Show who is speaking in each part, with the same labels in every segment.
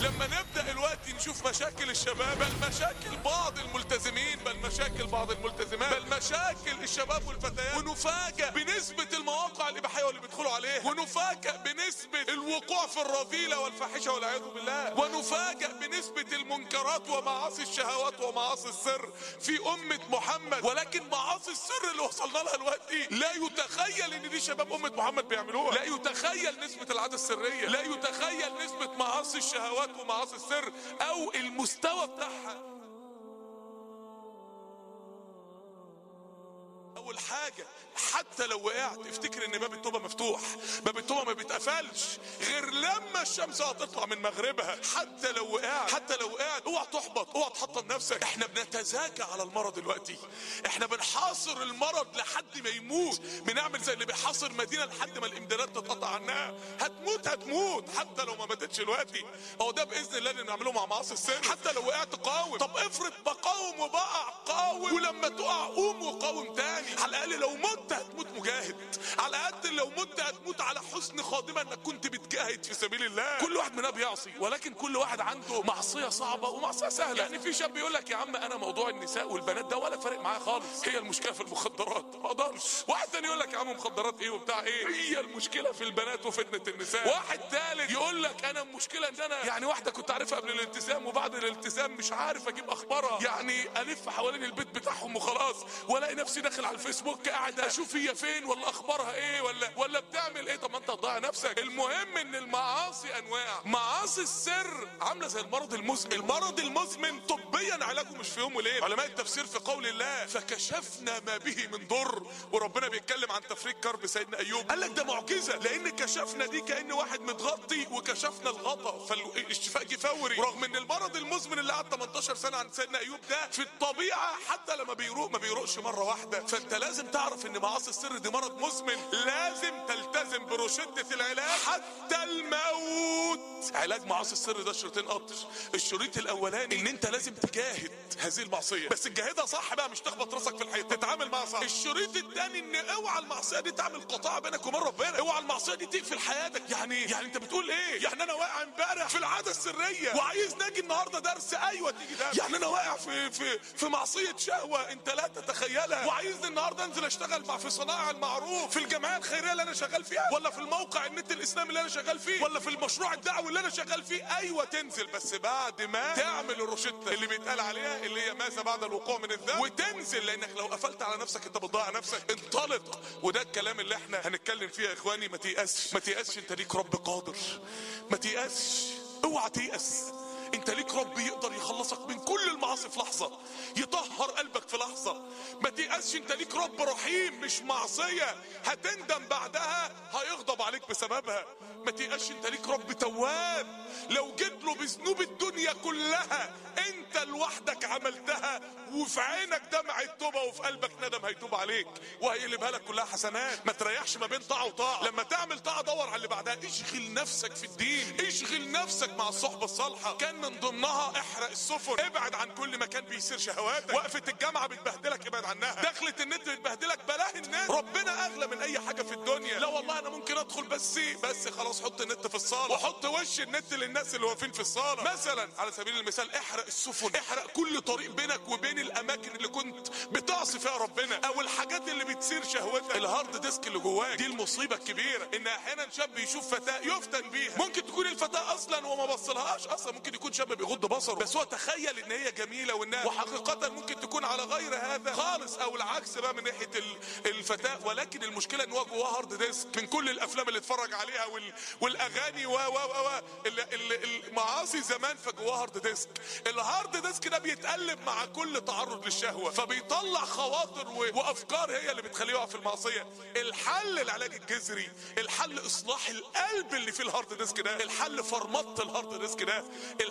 Speaker 1: لما نبدا دلوقتي نشوف مشاكل الشباب بل مشاكل بعض الملتزمين بل مشاكل بعض الملتزمات بل مشاكل الشباب والفتيات ونفاجئ بنسبه المواقع الاباحيه واللي بيدخلوا عليها ونفاجئ بنسبه الوقوع في الرذيله والفاحشه والعياذ بالله ونفاجئ بنسبه المنكرات ومعاصي الشهوات ومعاصي السر في امه محمد ولكن معاصي السر اللي وصلنا لها دلوقتي لا يتخيل ان دي شباب امه محمد بيعملوها لا يتخيل نسبه العاده السريه لا يتخيل نسبه معاصي الشهوات ومعاصي السر او المستوى بتاعها اول حاجه حتى لو وقعت افتكر ان باب التوبه مفتوح باب التوبه ما بيتقفلش غير لما الشمس هتطلع من مغربها حتى لو وقعت حتى لو وقعت اوعى تحبط اوعى تحطم نفسك احنا بنتزاكى على المرض دلوقتي احنا بنحاصر المرض لحد ما يموت بنعمل زي اللي بيحاصر مدينه لحد ما الامدادات تتقطع عنها هتموت هتموت حتى لو ما ماتتش دلوقتي هو ده باذن الله اللي نعمله مع معاصي السر حتى لو وقعت قاوم طب افرض بقاوم وبقع قاوم ولما تقع قوم وقاوم تاني على الاقل لو مت هتموت مجاهد على قد لو مت هتموت على حسن خادمه انك كنت بتجاهد في سبيل الله كل واحد مننا بيعصي ولكن كل واحد عنده معصيه صعبه ومعصيه سهله يعني في شاب يقول لك يا عم انا موضوع النساء والبنات ده ولا فارق معايا خالص هي المشكله في المخدرات ما اقدرش واحد تاني يقول لك يا عم مخدرات ايه وبتاع ايه هي المشكله في البنات وفتنه النساء واحد تالت يقول لك انا المشكله ان انا يعني واحده كنت عارفها قبل الالتزام وبعد الالتزام مش عارف اجيب اخبارها يعني الف حوالين البيت بتاعهم وخلاص والاقي نفسي داخل على الفيسبوك قاعد اشوف هي فين ولا اخبارها ايه ولا ولا بتعمل ايه طب ما انت هتضيع نفسك المهم ان المعاصي انواع معاصي السر عامله زي المرض المزمن المرض المزمن طبيا علاجه مش في يوم وليله علماء التفسير في قول الله فكشفنا ما به من ضر وربنا بيتكلم عن تفريج كرب سيدنا ايوب قال لك ده معجزه لان كشفنا دي كان واحد متغطي وكشفنا الغطا فالشفاء جه فوري ورغم ان المرض المزمن اللي قعد 18 سنه عند سيدنا ايوب ده في الطبيعه حتى لما بيروق ما بيروقش مره واحده فانت لازم تعرف ان معاصي السر دي مرض مزمن لازم تلتزم بروشدة العلاج حتى الموت علاج معاصي السر ده شريطين قطر الشريط الاولاني ان انت لازم تجاهد هذه المعصيه بس تجاهدها صح بقى مش تخبط راسك في الحيط تتعامل معاها صح الشريط الثاني ان اوعى المعصيه دي تعمل قطاع بينك وبين ربنا اوعى المعصيه دي تقفل حياتك يعني يعني انت بتقول ايه يعني انا واقع امبارح في العاده السريه وعايز ناجي النهارده درس ايوه تيجي درس يعني انا واقع في في في معصيه شهوه انت لا تتخيلها وعايزني النهارده انزل اشتغل مع في صناعه المعروف في الجمعيه الخيريه اللي انا شغال فيها ولا في الموقع النت الاسلامي اللي انا شغال فيه ولا في المشروع الدعوي اللي انا شغال فيه ايوه تنزل بس بعد ما تعمل الروشته اللي بيتقال عليها اللي هي ماذا بعد الوقوع من الذنب وتنزل لانك لو قفلت على نفسك انت بتضيع نفسك انطلق وده الكلام اللي احنا هنتكلم فيه يا اخواني ما تيأسش ما تيأسش انت ليك رب قادر ما تيأسش اوعى تيأس انت ليك رب يقدر يخلصك من كل المعاصي في لحظة يطهر قلبك في لحظة ما تيأسش انت ليك رب رحيم مش معصية هتندم بعدها هيغضب عليك بسببها ما تيأسش انت ليك رب تواب لو جيت له بذنوب الدنيا كلها انت لوحدك عملتها وفي عينك دمع التوبة وفي قلبك ندم هيتوب عليك وهيقلبها لك كلها حسنات ما تريحش ما بين طاعة وطاعة لما تعمل طاعة دور على اللي بعدها اشغل نفسك في الدين اشغل نفسك مع الصحبة الصالحة كان من ضمنها احرق السفن ابعد عن كل مكان بيصير شهواتك وقفة الجامعة بتبهدلك ابعد عنها دخلة النت بتبهدلك بلاه النت ربنا اغلى من اي حاجة في الدنيا لا والله انا ممكن ادخل بس بس خلاص حط النت في الصالة وحط وش النت للناس اللي واقفين في الصالة مثلا على سبيل المثال احرق السفن احرق كل طريق بينك وبين الاماكن اللي كنت بتعصي فيها ربنا او الحاجات اللي بتثير شهوتك الهارد ديسك اللي جواك دي المصيبة الكبيرة ان احيانا شاب يشوف فتاة يفتن بيها ممكن تكون الفتاة اصلا وما بصلهاش اصلا ممكن يكون شاب بيغض بصره بس هو تخيل ان هي جميلة وانها وحقيقة ممكن تكون على غير هذا خالص او العكس بقى من ناحية ال- الفتاة ولكن المشكلة ان هو جواه هارد ديسك من كل الافلام اللي اتفرج عليها وال... والاغاني و و و و ال- ال- المعاصي زمان فجواه هارد ديسك الهارد ديسك ده بيتقلب مع كل تعرض للشهوة فبيطلع خواطر و... وافكار هي اللي بتخليه يقع في المعصية الحل العلاج الجذري الحل اصلاح القلب اللي فيه الهارد ديسك ده الحل فرمطة الهارد ديسك ده الحل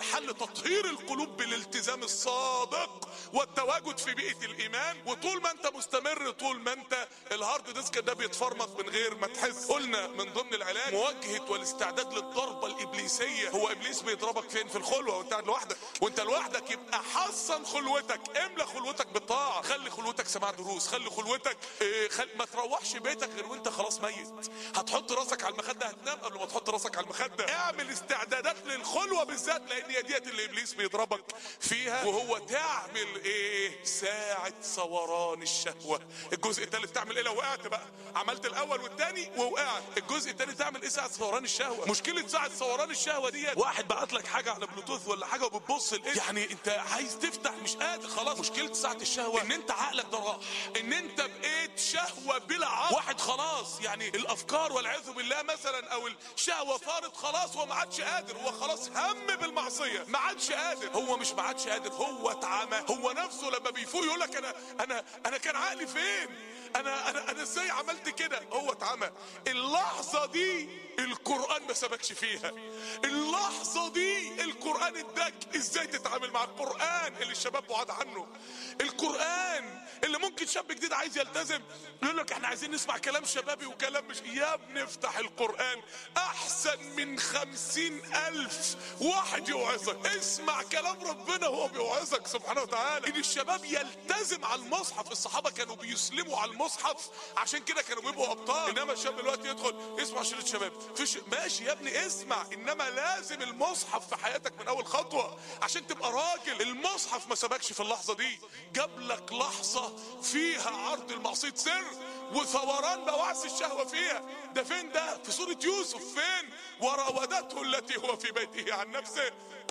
Speaker 1: محل تطهير القلوب بالالتزام الصادق والتواجد في بيئة الايمان وطول ما انت مستمر طول ما انت الهارد ديسك ده بيتفرمط من غير ما تحس قلنا من ضمن العلاج مواجهة والاستعداد للضربة الابليسية هو ابليس بيضربك فين في الخلوة وانت قاعد لوحدك وانت لوحدك يبقى حصن خلوتك املى خلوتك بالطاعة خلي خلوتك سماع دروس خلي خلوتك اه خل... ما تروحش بيتك غير وانت خلاص ميت هتحط راسك على المخدة هتنام قبل ما تحط راسك على المخدة اعمل استعدادات للخلوة بالذات لان هي ديت اللي ابليس بيضربك فيها وهو تعمل ايه ساعة صوران الشهوة الجزء الثالث تعمل ايه لو وقعت بقى عملت الاول والثاني ووقعت الجزء الثاني تعمل ايه ساعة صوران الشهوة مشكلة ساعة صوران الشهوة ديت واحد بعت لك حاجة على بلوتوث ولا حاجة وبتبص لإيه يعني انت عايز تفتح مش قادر خلاص مشكلة ساعة الشهوة ان انت عقلك ده راح ان انت بقيت شهوة بلا عقل واحد خلاص يعني الافكار والعياذ بالله مثلا او الشهوة صارت خلاص هو ما عادش قادر هو خلاص هم بالمعصية ما عادش قادر هو مش ما عادش قادر هو اتعمى هو نفسه لما بيفوق يقول لك انا انا انا كان عقلي فين انا انا انا ازاي عملت كده هو اتعمى اللحظه دي القران ما سبكش فيها اللحظه دي القران اداك ازاي تتعامل مع القران اللي الشباب بعاد عنه القران اللي ممكن شاب جديد عايز يلتزم يقول لك احنا عايزين نسمع كلام شبابي وكلام مش يا ابني افتح القران احسن من خمسين الف واحد يوعظك اسمع كلام ربنا وهو بيوعظك سبحانه وتعالى ان الشباب يلتزم على المصحف الصحابه كانوا بيسلموا على المصحف عشان كده كانوا بيبقوا ابطال انما الشاب دلوقتي يدخل اسمع شريط شباب فيش ماشي يا ابني اسمع انما لازم المصحف في حياتك من اول خطوه عشان تبقى راجل المصحف ما سبكش في اللحظه دي جاب لك لحظه فيها عرض المعصيه سر وثوران بواعث الشهوه فيها ده فين ده في سوره يوسف فين وراودته التي هو في بيته عن نفسه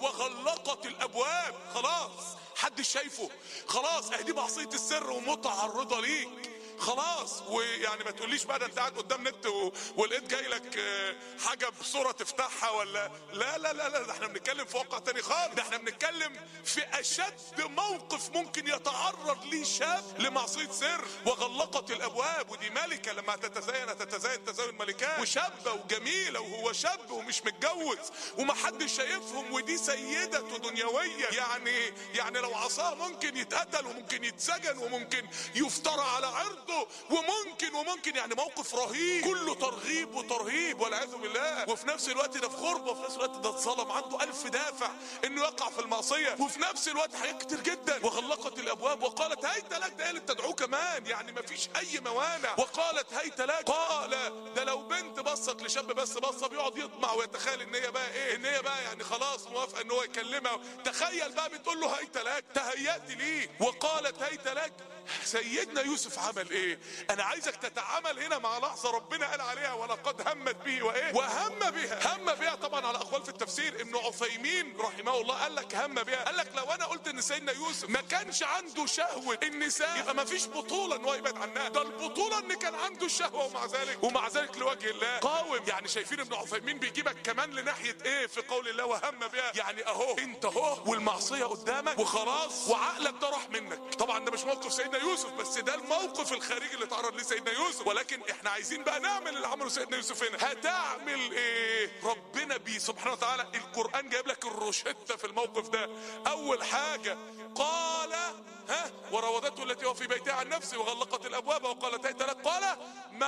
Speaker 1: وغلقت الابواب خلاص حد شايفه خلاص اهي دي معصيه السر ومتعرضه ليك خلاص ويعني ما تقوليش بقى ده انت قاعد قدام نت و... ولقيت جاي لك آه، حاجه بصوره تفتحها ولا لا لا لا لا ده احنا بنتكلم في واقع تاني خالص ده احنا بنتكلم في اشد موقف ممكن يتعرض ليه شاب لمعصيه سر وغلقت الابواب ودي ملكه لما تتزين تتزين تزين ملكات وشابه وجميله وهو شاب ومش متجوز ومحدش شايفهم ودي سيده دنيويه يعني يعني لو عصاه ممكن يتقتل وممكن يتسجن وممكن يفترى على عرضه وممكن وممكن يعني موقف رهيب كله ترغيب وترهيب والعياذ بالله وفي نفس الوقت ده في غربه وفي نفس الوقت ده اتظلم عنده ألف دافع انه يقع في المعصيه وفي نفس الوقت حاجات كتير جدا وغلقت الابواب وقالت هيت لك ده هي اللي بتدعوه كمان يعني ما فيش اي موانع وقالت هيت لك قال ده لو بنت بصت لشاب بس بصه بيقعد يطمع ويتخيل ان هي بقى ايه ان هي بقى يعني خلاص موافقه ان هو يكلمها تخيل بقى بتقول له هيت لك تهيأت ليه وقالت هيت لك سيدنا يوسف عمل ايه انا عايزك تتعامل هنا مع لحظه ربنا قال عليها ولقد همت به وايه وهم بها هم بها طبعا على اقوال في التفسير ابن عثيمين رحمه الله قال لك هم بها قال لك لو انا قلت ان سيدنا يوسف ما كانش عنده شهوه النساء يبقى ما فيش بطوله ان هو يبعد عنها ده البطوله ان كان عنده الشهوه ومع ذلك ومع ذلك لوجه الله قاوم يعني شايفين ابن عثيمين بيجيبك كمان لناحيه ايه في قول الله وهم بها يعني اهو انت اهو والمعصيه قدامك وخلاص وعقلك ده راح منك طبعا ده مش موقف سيدنا يوسف بس ده الموقف الخارجي اللي اتعرض ليه سيدنا يوسف ولكن احنا عايزين بقى نعمل اللي عمله سيدنا يوسف هنا هتعمل ايه ربنا بيه سبحانه وتعالى القران جايب لك الروشته في الموقف ده اول حاجه قال ها وراودته التي هو في بيتها عن نفسه وغلقت الابواب وقالت هيت لك قال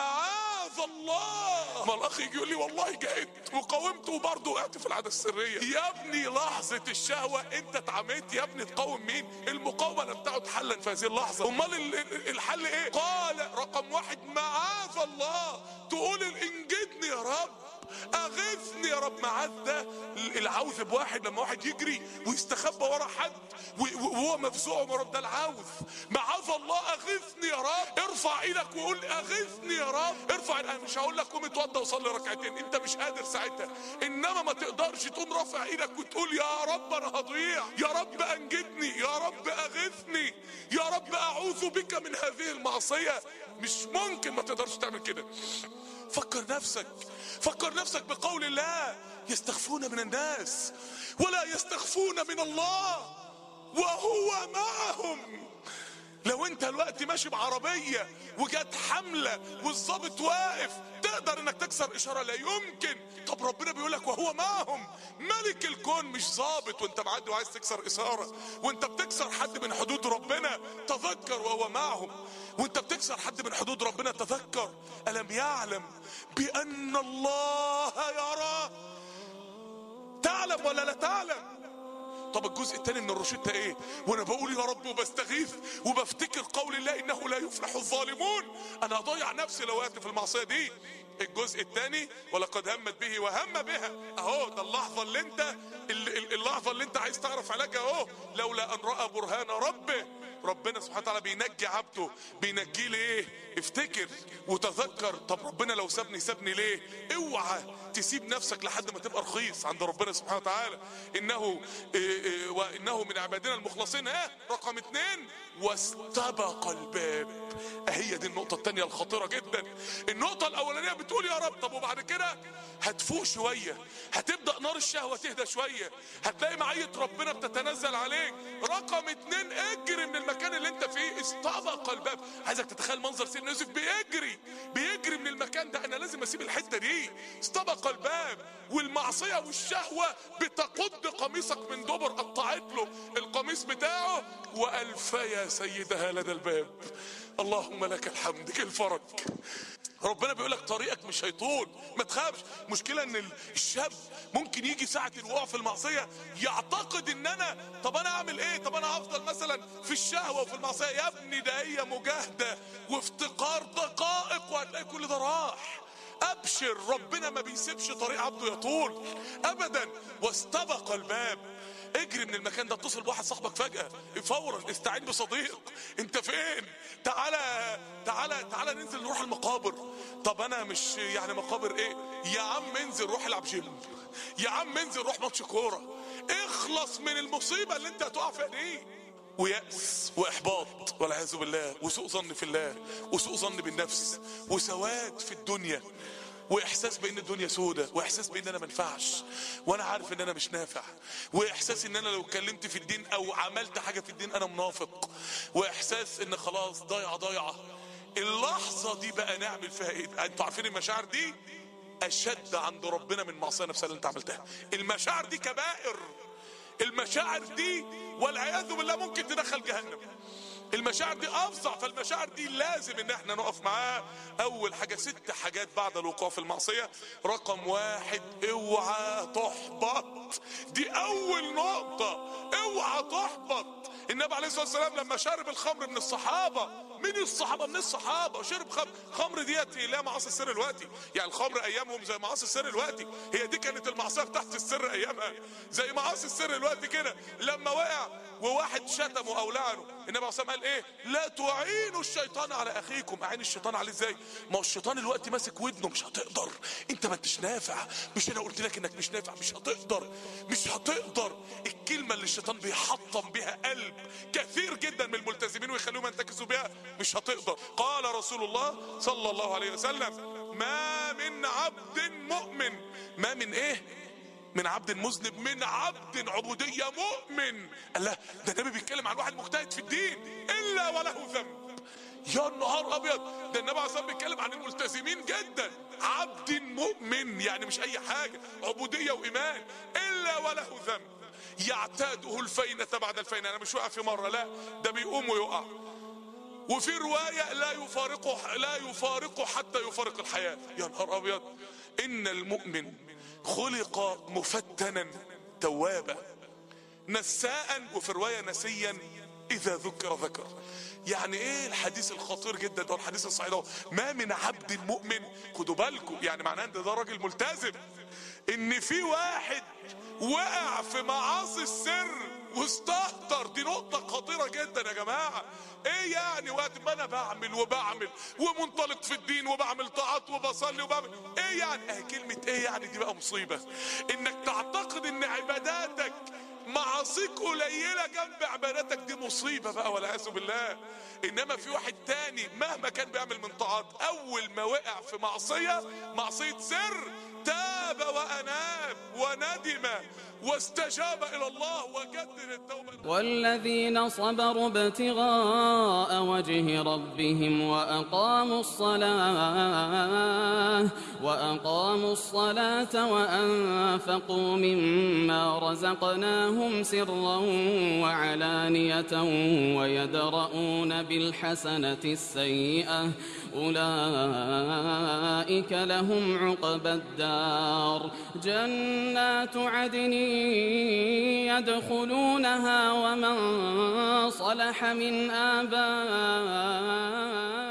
Speaker 1: معاذ الله ما الاخ يجي يقول لي والله جئت وقاومت وبرضه وقعت في العاده السريه يا ابني لحظه الشهوه انت اتعميت يا ابني تقاوم مين المقاومه لم تعد حلا في هذه اللحظه امال ال- ال- الحل ايه قال رقم واحد معاذ الله تقول انجدني يا رب اغثني يا رب معاذ ده العوذ بواحد لما واحد يجري ويستخبى ورا حد و- و- وهو مفزوع يا رب ده العوذ معاذ الله اغثني يا رب ارفع ايدك وقول اغثني يا رب ارفع انا مش هقول لك قوم اتوضى وصلي ركعتين انت مش قادر ساعتها انما ما تقدرش تقوم رافع ايدك وتقول يا رب انا هضيع يا رب انجدني يا رب اغثني يا رب اعوذ بك من هذه المعصيه مش ممكن ما تقدرش تعمل كده فكر نفسك فكر نفسك بقول الله يستخفون من الناس ولا يستخفون من الله وهو معهم لو انت الوقت ماشي بعربية وجت حملة والظابط واقف تقدر انك تكسر اشاره لا يمكن طب ربنا بيقول لك وهو معهم ملك الكون مش ظابط وانت معدي وعايز تكسر اشاره وانت بتكسر حد من حدود ربنا تذكر وهو معهم وانت بتكسر حد من حدود ربنا تذكر الم يعلم بان الله يرى تعلم ولا لا تعلم طب الجزء الثاني من الروشته ايه وانا بقول يا رب وبستغيث وبفتكر قول الله انه لا يفلح الظالمون انا اضيع نفسي لو وقعت في المعصيه دي الجزء الثاني ولقد همت به وهم بها اهو ده اللحظه اللي انت اللحظه اللي انت عايز تعرف علاجها اهو لولا ان راى برهان ربه ربنا سبحانه وتعالى بينجي عبده بينجيه ليه افتكر وتذكر طب ربنا لو سابني سابني ليه اوعى تسيب نفسك لحد ما تبقى رخيص عند ربنا سبحانه وتعالى انه إيه إيه وانه من عبادنا المخلصين ها رقم اتنين واستبق الباب هي دي النقطة التانية الخطيرة جدا النقطة الأولانية بتقول يا رب طب وبعد كده هتفوق شوية هتبدأ نار الشهوة تهدى شوية هتلاقي معية ربنا بتتنزل عليك رقم اتنين اجري من المكان اللي انت فيه استبق الباب عايزك تتخيل منظر سيدنا يوسف بيجري بيجري من المكان ده انا لازم اسيب الحتة دي استبق الباب والمعصية والشهوة بتقض قميصك من دبر قطعت له القميص بتاعه وألفيا سيدها لدى الباب اللهم لك الحمد كل فرج ربنا بيقول لك طريقك مش هيطول ما تخافش مشكله ان الشاب ممكن يجي ساعه الوقوع في المعصيه يعتقد ان انا طب انا اعمل ايه طب انا هفضل مثلا في الشهوه وفي المعصيه يا ابني ده هي مجاهده وافتقار دقائق وهتلاقي كل ده راح ابشر ربنا ما بيسيبش طريق عبده يطول ابدا واستبق الباب اجري من المكان ده اتصل بواحد صاحبك فجأة فورا استعين بصديق انت فين تعالى تعالى تعالى ننزل نروح المقابر طب انا مش يعني مقابر ايه يا عم انزل روح العب جيم يا عم انزل روح ماتش كورة اخلص من المصيبة اللي انت هتقع فيها دي ويأس وإحباط والعياذ بالله وسوء ظن في الله وسوء ظن بالنفس وسواد في الدنيا واحساس بان الدنيا سودة واحساس بان انا منفعش وانا عارف ان انا مش نافع واحساس ان انا لو اتكلمت في الدين او عملت حاجة في الدين انا منافق واحساس ان خلاص ضايعة ضايعة اللحظة دي بقى نعمل فيها ايه انتوا عارفين المشاعر دي اشد عند ربنا من المعصية نفسها اللي انت عملتها المشاعر دي كبائر المشاعر دي والعياذ بالله ممكن تدخل جهنم المشاعر دي افظع فالمشاعر دي لازم ان احنا نقف معاها اول حاجة ست حاجات بعد الوقوع في المعصية رقم واحد اوعى تحبط دي اول نقطة اوعى تحبط النبي عليه الصلاة والسلام لما شرب الخمر من الصحابة من الصحابة من الصحابة وشرب خمر خمر ديت لا معاصي السر الوقتي يعني الخمر ايامهم زي معاصي السر الوقتي هي دي كانت المعصية بتاعت السر ايامها زي معاصي السر الوقتي كده لما وقع وواحد شتمه او لعنه النبي عليه الصلاه قال ايه لا تعينوا الشيطان على اخيكم اعين الشيطان عليه ازاي ما هو الشيطان الوقت ماسك ودنه مش هتقدر انت ما انتش نافع مش انا قلت لك انك مش نافع مش هتقدر مش هتقدر الكلمه اللي الشيطان بيحطم بها قلب كثير جدا من الملتزمين ويخليهم ينتكسوا بها مش هتقدر قال رسول الله صلى الله عليه وسلم ما من عبد مؤمن ما من ايه من عبد مذنب من عبد عبودية مؤمن الله ده النبي بيتكلم عن واحد مجتهد في الدين إلا وله ذنب يا نهار أبيض ده النبي عليه الصلاة بيتكلم عن الملتزمين جدا عبد مؤمن يعني مش أي حاجة عبودية وإيمان إلا وله ذنب يعتاده الفينة بعد الفينة أنا مش واقع في مرة لا ده بيقوم ويقع وفي رواية لا يفارقه لا يفارقه حتى يفارق الحياة يا نهار أبيض إن المؤمن خلق مفتنا توابا نساء وفي رواية نسيا إذا ذكر ذكر يعني ايه الحديث الخطير جدا ده الحديث الصحيح ده ما من عبد مؤمن خدوا بالكم يعني معناه ان ده راجل ملتزم ان في واحد وقع في معاصي السر واستهتر دي نقطة خطيرة جدا يا جماعة ايه يعني وقت ما انا بعمل وبعمل ومنطلق في الدين وبعمل طاعات وبصلي وبعمل ايه يعني اه كلمة ايه يعني دي بقى مصيبة انك تعتقد ان عباداتك معاصيك قليلة جنب عباداتك دي مصيبة بقى والعياذ بالله انما في واحد تاني مهما كان بيعمل من طاعات اول ما وقع في معصية معصية سر تاب واناب وندم واستجاب الى الله وجدد التوبه
Speaker 2: والذين صبروا ابتغاء وجه ربهم وأقاموا الصلاة وأقاموا الصلاة وأنفقوا مما رزقناهم سرا وعلانية ويدرؤون بالحسنة السيئة أولئك لهم عقبى الدار جنات عدن يدخلونها ومن صلح من آبائهم